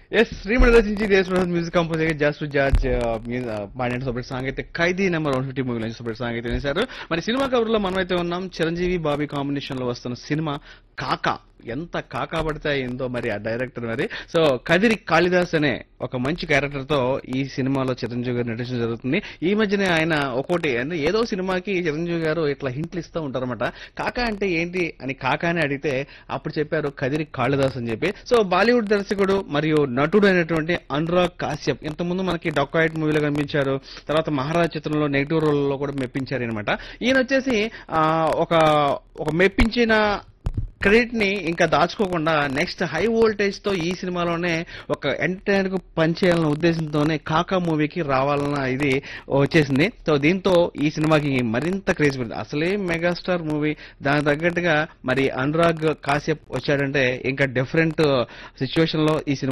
yes Sreemani రచించి దేశప్రసాద్ music compose జాస్టు జార్జ్ పాడిన సపరేట్ సాంగ్ అయితే ఖైదీ నెంబర్ వన్ ఫిఫ్టీ మూవీలో సపరేట్ సాంగ్ అయితే వేశారు మరి సినిమా కవర్లో మనమైతే ఉన్నాం చిరంజీవి బాబీ కాంబినేషన్ లో వస్తున్న సినిమా కాకా ఎంత కాకా పడితే అయిందో మరి ఆ డైరెక్టర్ మరి సో కదిరి కాళిదాస్ అనే ఒక మంచి క్యారెక్టర్ తో ఈ సినిమాలో చిరంజీవి గారు నటించడం జరుగుతుంది ఈ మధ్యనే ఆయన ఒక్కోటి అంటే ఏదో సినిమాకి చిరంజీవి గారు ఇట్లా హింట్లు ఇస్తూ ఉంటారన్నమాట కాకా అంటే ఏంటి అని కాకా అని అడిగితే అప్పుడు చెప్పారు కదిరి కాళిదాస్ అని చెప్పి సో బాలీవుడ్ దర్శకుడు మరియు నటుడు అయినటువంటి అనురాగ్ కాశ్యప్ ఇంతకుముందు మనకి డొక్కాయిట్ మూవీలో కనిపించారు తర్వాత మహారాజ్ చిత్రంలో నెగిటివ్ రోల్ లో కూడా మెప్పించారు అనమాట ఈయన వచ్చేసి ఆ, ఒక ఒక మెప్పించిన క్రెడిట్ ని ఇంకా దాచుకోకుండా నెక్స్ట్ హై వోల్టేజ్ తో ఈ సినిమాలోనే ఒక ఎంటర్టైనర్ కు పనిచేయాలన్న ఉద్దేశంతోనే కాకా మూవీకి రావాలన్న ఇది వచ్చేసింది సో దీంతో ఈ సినిమాకి మరింత క్రేజ్ పెరిగింది అసలే మెగాస్టార్ మూవీ దానికి తగ్గట్టుగా మరి అనురాగ్ కాశ్యప్ వచ్చాడంటే ఇంకా డిఫరెంట్ సిచ్యువేషన్ లో ఈ సినిమా